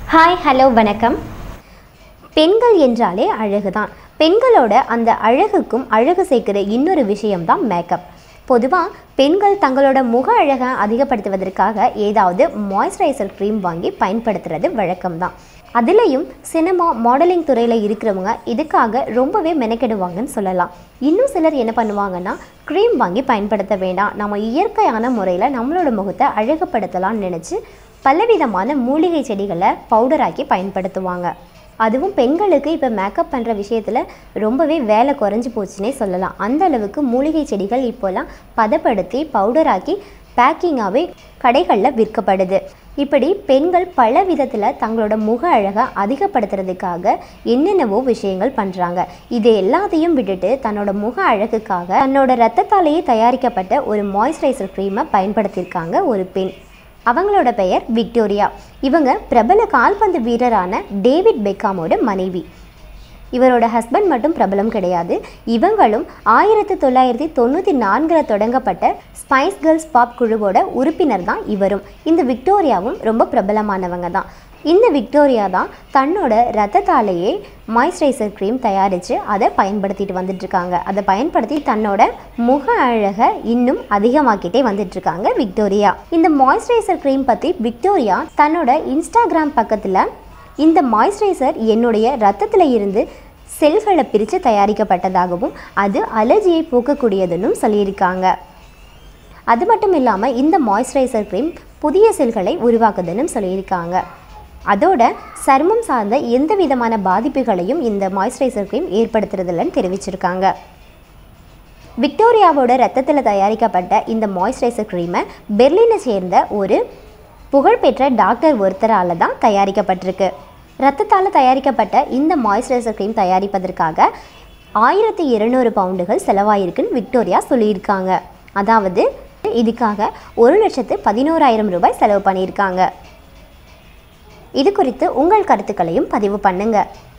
hi hello வணக்கம் பெண்கள் என்றாலே அழகு தான் பெண்களோட அந்த அழகுக்கும் அழகு சேர்க்கிற இன்னொரு விஷயம்தான் மேக்கப் பொதுவாக பெண்கள் தங்களோட முக அழகை அதிகப்படுத்துவதற்காக ஏதாவது மாய்ஸ்சரைசர் க்ரீம் வாங்கி பயன்படுத்துறது வழக்கம்தான் அதுலேயும் சினிமா மாடலிங் துறையில் இருக்கிறவங்க இதுக்காக ரொம்பவே மெனக்கெடுவாங்கன்னு சொல்லலாம் இன்னும் சிலர் என்ன பண்ணுவாங்கன்னா க்ரீம் வாங்கி பயன்படுத்த வேண்டாம் நம்ம இயற்கையான முறையில் நம்மளோட முகத்தை அழகுபடுத்தலாம்னு நினச்சி பலவிதமான மூலிகை செடிகளை பவுடராக்கி பயன்படுத்துவாங்க அதுவும் பெண்களுக்கு இப்போ மேக்கப் பண்ணுற விஷயத்தில் ரொம்பவே வேலை குறைஞ்சி போச்சுன்னே சொல்லலாம் அந்த அளவுக்கு மூலிகை செடிகள் இப்போல்லாம் பதப்படுத்தி பவுடராக்கி பேக்கிங்காகவே கடைகளில் விற்கப்படுது இப்படி பெண்கள் பல விதத்தில் தங்களோட முக அழகை அதிகப்படுத்துறதுக்காக என்னென்னவோ விஷயங்கள் பண்ணுறாங்க இது எல்லாத்தையும் விட்டுட்டு தன்னோட முக அழகுக்காக தன்னோட ரத்தத்தாலேயே தயாரிக்கப்பட்ட ஒரு மாய்ஸ்சரைசர் க்ரீமை பயன்படுத்தியிருக்காங்க ஒரு பெண் அவங்களோட பெயர் விக்டோரியா இவங்க பிரபல கால்பந்து வீரரான டேவிட் பெக்காமோட மனைவி இவரோட ஹஸ்பண்ட் மட்டும் பிரபலம் கிடையாது இவங்களும் ஆயிரத்தி தொள்ளாயிரத்தி தொண்ணூற்றி நான்கில் தொடங்கப்பட்ட ஸ்பைஸ் கேர்ள்ஸ் பாப் குழுவோட உறுப்பினர் தான் இவரும் இந்த விக்டோரியாவும் ரொம்ப பிரபலமானவங்க தான் இந்த விக்டோரியா தான் தன்னோட ரத்தத்தாலேயே மாய்ஸ்சரைசர் க்ரீம் தயாரித்து அதை பயன்படுத்திட்டு வந்துட்டுருக்காங்க அதை பயன்படுத்தி தன்னோட முக அழகை இன்னும் அதிகமாக்கிட்டே வந்துட்டுருக்காங்க விக்டோரியா இந்த மாய்ஸ்சரைசர் க்ரீம் பற்றி விக்டோரியா தன்னோட இன்ஸ்டாகிராம் பக்கத்தில் இந்த மாய்ஸ்சரைசர் என்னுடைய ரத்தத்தில் இருந்து செல்களை பிரித்து தயாரிக்கப்பட்டதாகவும் அது அலர்ஜியை போக்கக்கூடியதுன்னு சொல்லியிருக்காங்க அது மட்டும் இல்லாமல் இந்த மாய்ஸ்சரைசர் க்ரீம் புதிய செல்களை உருவாக்குதுன்னு சொல்லியிருக்காங்க அதோட சருமம் சார்ந்த எந்த விதமான பாதிப்புகளையும் இந்த மாய்ஸ்சரைசர் க்ரீம் ஏற்படுத்துறதில்லன்னு தெரிவிச்சிருக்காங்க விக்டோரியாவோட ரத்தத்தில் தயாரிக்கப்பட்ட இந்த மாய்ஸ்சரைசர் க்ரீமை பெர்லினை சேர்ந்த ஒரு புகழ்பெற்ற டாக்டர் ஒருத்தரால் தான் தயாரிக்கப்பட்டிருக்கு ரத்தத்தால் தயாரிக்கப்பட்ட இந்த மாய்ஸ்சரைசர் க்ரீம் தயாரிப்பதற்காக ஆயிரத்தி இருநூறு பவுண்டுகள் செலவாயிருக்குன்னு விக்டோரியா சொல்லியிருக்காங்க அதாவது இதுக்காக ஒரு லட்சத்து பதினோராயிரம் ரூபாய் செலவு பண்ணியிருக்காங்க இது குறித்து உங்கள் கருத்துக்களையும் பதிவு பண்ணுங்கள்